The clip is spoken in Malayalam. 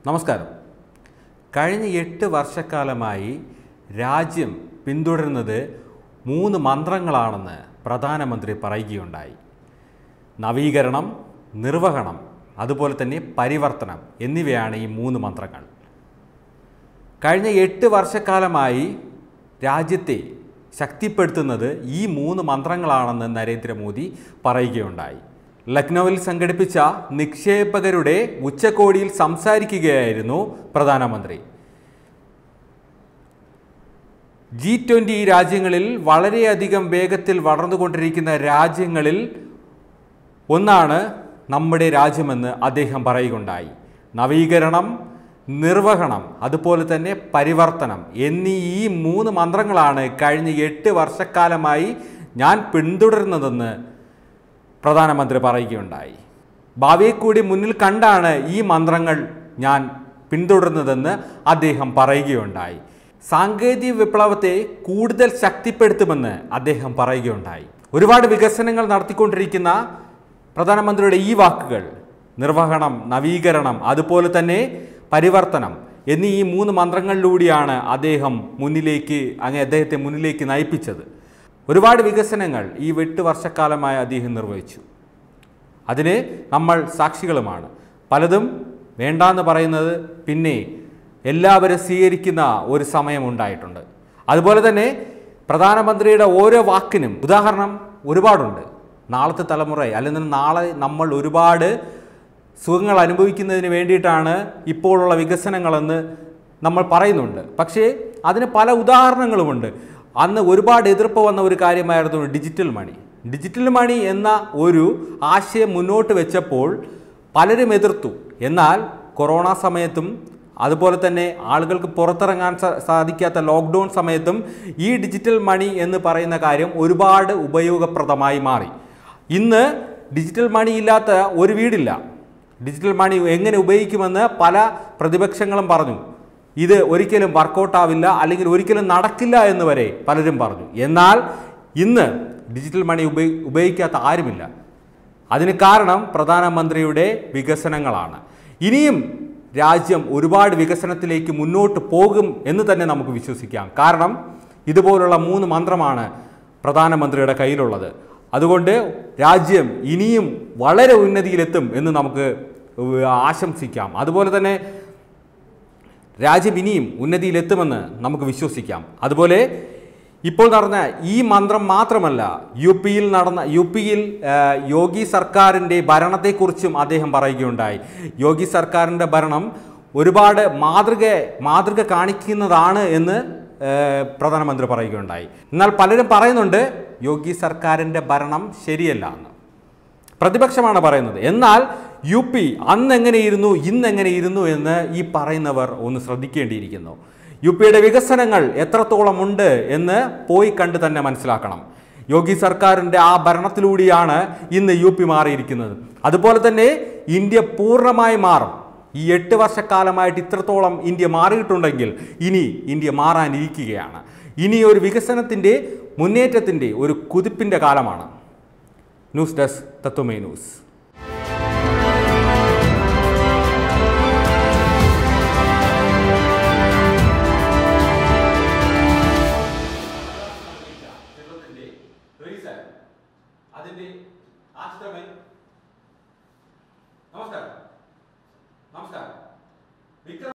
നമസ്കാരം കഴിഞ്ഞ എട്ട് വർഷക്കാലമായി രാജ്യം പിന്തുടരുന്നത് മൂന്ന് മന്ത്രങ്ങളാണെന്ന് പ്രധാനമന്ത്രി പറയുകയുണ്ടായി നവീകരണം നിർവഹണം അതുപോലെ തന്നെ പരിവർത്തനം എന്നിവയാണ് ഈ മൂന്ന് മന്ത്രങ്ങൾ കഴിഞ്ഞ എട്ട് വർഷക്കാലമായി രാജ്യത്തെ ശക്തിപ്പെടുത്തുന്നത് ഈ മൂന്ന് മന്ത്രങ്ങളാണെന്ന് നരേന്ദ്രമോദി പറയുകയുണ്ടായി ലക്നൌവിൽ സംഘടിപ്പിച്ച നിക്ഷേപകരുടെ ഉച്ചകോടിയിൽ സംസാരിക്കുകയായിരുന്നു പ്രധാനമന്ത്രി ജി ട്വൻ്റി രാജ്യങ്ങളിൽ വളരെയധികം വേഗത്തിൽ വളർന്നുകൊണ്ടിരിക്കുന്ന രാജ്യങ്ങളിൽ ഒന്നാണ് നമ്മുടെ രാജ്യമെന്ന് അദ്ദേഹം പറയുകയുണ്ടായി നവീകരണം നിർവഹണം അതുപോലെ തന്നെ പരിവർത്തനം എന്നീ ഈ മൂന്ന് മന്ത്രങ്ങളാണ് കഴിഞ്ഞ എട്ട് വർഷക്കാലമായി ഞാൻ പിന്തുടരുന്നതെന്ന് പ്രധാനമന്ത്രി പറയുകയുണ്ടായി ഭാവിയെ കൂടി മുന്നിൽ കണ്ടാണ് ഈ മന്ത്രങ്ങൾ ഞാൻ പിന്തുടരുന്നതെന്ന് അദ്ദേഹം പറയുകയുണ്ടായി സാങ്കേതിക വിപ്ലവത്തെ കൂടുതൽ ശക്തിപ്പെടുത്തുമെന്ന് അദ്ദേഹം പറയുകയുണ്ടായി ഒരുപാട് വികസനങ്ങൾ നടത്തിക്കൊണ്ടിരിക്കുന്ന പ്രധാനമന്ത്രിയുടെ ഈ വാക്കുകൾ നിർവഹണം നവീകരണം അതുപോലെ തന്നെ പരിവർത്തനം എന്നീ ഈ മൂന്ന് മന്ത്രങ്ങളിലൂടെയാണ് അദ്ദേഹം മുന്നിലേക്ക് അങ്ങ് അദ്ദേഹത്തെ മുന്നിലേക്ക് നയിപ്പിച്ചത് ഒരുപാട് വികസനങ്ങൾ ഈ എട്ട് വർഷക്കാലമായി അദ്ദേഹം നിർവഹിച്ചു അതിന് നമ്മൾ സാക്ഷികളുമാണ് പലതും വേണ്ടാന്ന് പറയുന്നത് പിന്നെ എല്ലാവരും സ്വീകരിക്കുന്ന ഒരു സമയം ഉണ്ടായിട്ടുണ്ട് അതുപോലെ തന്നെ പ്രധാനമന്ത്രിയുടെ ഓരോ വാക്കിനും ഉദാഹരണം ഒരുപാടുണ്ട് നാളത്തെ തലമുറ അല്ലെങ്കിൽ നാളെ നമ്മൾ ഒരുപാട് സുഖങ്ങൾ അനുഭവിക്കുന്നതിന് വേണ്ടിയിട്ടാണ് ഇപ്പോഴുള്ള വികസനങ്ങളെന്ന് നമ്മൾ പറയുന്നുണ്ട് പക്ഷേ അതിന് പല ഉദാഹരണങ്ങളുമുണ്ട് അന്ന് ഒരുപാട് എതിർപ്പ് വന്ന ഒരു കാര്യമായിരുന്നു ഡിജിറ്റൽ മണി ഡിജിറ്റൽ മണി എന്ന ഒരു ആശയം മുന്നോട്ട് വെച്ചപ്പോൾ പലരും എതിർത്തു എന്നാൽ കൊറോണ സമയത്തും അതുപോലെ തന്നെ ആളുകൾക്ക് പുറത്തിറങ്ങാൻ സ- സാധിക്കാത്ത ലോക്ക്ഡൗൺ സമയത്തും ഈ ഡിജിറ്റൽ മണി എന്ന് പറയുന്ന കാര്യം ഒരുപാട് ഉപയോഗപ്രദമായി മാറി ഇന്ന് ഡിജിറ്റൽ മണി ഇല്ലാത്ത ഒരു വീടില്ല ഡിജിറ്റൽ മണി എങ്ങനെ ഉപയോഗിക്കുമെന്ന് പല പ്രതിപക്ഷങ്ങളും പറഞ്ഞു ഇത് ഒരിക്കലും വർക്കൗട്ട് ആവില്ല അല്ലെങ്കിൽ ഒരിക്കലും നടക്കില്ല എന്ന് വരെ പലരും പറഞ്ഞു എന്നാൽ ഇന്ന് ഡിജിറ്റൽ മണി ഉപയോഗി ഉപയോഗിക്കാത്ത ആരുമില്ല അതിന് കാരണം പ്രധാനമന്ത്രിയുടെ വികസനങ്ങളാണ് ഇനിയും രാജ്യം ഒരുപാട് വികസനത്തിലേക്ക് മുന്നോട്ട് പോകും എന്ന് തന്നെ നമുക്ക് വിശ്വസിക്കാം കാരണം ഇതുപോലുള്ള മൂന്ന് മന്ത്രമാണ് പ്രധാനമന്ത്രിയുടെ കയ്യിലുള്ളത് അതുകൊണ്ട് രാജ്യം ഇനിയും വളരെ ഉന്നതിയിലെത്തും എന്ന് നമുക്ക് ആശംസിക്കാം അതുപോലെ തന്നെ രാജ്യം ഇനിയും ഉന്നതിയിലെത്തുമെന്ന് നമുക്ക് വിശ്വസിക്കാം അതുപോലെ ഇപ്പോൾ നടന്ന ഈ മന്ത്രം മാത്രമല്ല യു പിയിൽ നടന്ന യു പിയിൽ ആ, യോഗി സർക്കാരിൻ്റെ ഭരണത്തെക്കുറിച്ചും അദ്ദേഹം പറയുകയുണ്ടായി യോഗി സർക്കാരിൻ്റെ ഭരണം ഒരുപാട് മാതൃക മാതൃക കാണിക്കുന്നതാണ് എന്ന് ആ, പ്രധാനമന്ത്രി പറയുകയുണ്ടായി എന്നാൽ പലരും പറയുന്നുണ്ട് യോഗി സർക്കാരിൻ്റെ ഭരണം ശരിയല്ല എന്ന് പ്രതിപക്ഷമാണ് പറയുന്നത് എന്നാൽ യു പി അന്ന് എങ്ങനെയിരുന്നു ഇന്ന് എങ്ങനെയിരുന്നു എന്ന് ഈ പറയുന്നവർ ഒന്ന് ശ്രദ്ധിക്കേണ്ടിയിരിക്കുന്നു യു പിയുടെ വികസനങ്ങൾ എത്രത്തോളം ഉണ്ട് എന്ന് പോയി കണ്ട് തന്നെ മനസ്സിലാക്കണം യോഗി സർക്കാരിൻ്റെ ആ ഭരണത്തിലൂടെയാണ് ഇന്ന് യു പി മാറിയിരിക്കുന്നത് അതുപോലെ തന്നെ ഇന്ത്യ പൂർണ്ണമായി മാറും ഈ എട്ട് വർഷക്കാലമായിട്ട് ഇത്രത്തോളം ഇന്ത്യ മാറിയിട്ടുണ്ടെങ്കിൽ ഇനി ഇന്ത്യ മാറാനിരിക്കുകയാണ് ഇനി ഒരു വികസനത്തിൻ്റെ മുന്നേറ്റത്തിൻ്റെ ഒരു കുതിപ്പിൻ്റെ കാലമാണ് ന്യൂസ് ഡെസ്ക് തത്വമേ ന്യൂസ് അതിന്റെ നമസ്കാരം നമസ്കാരം വിക്രം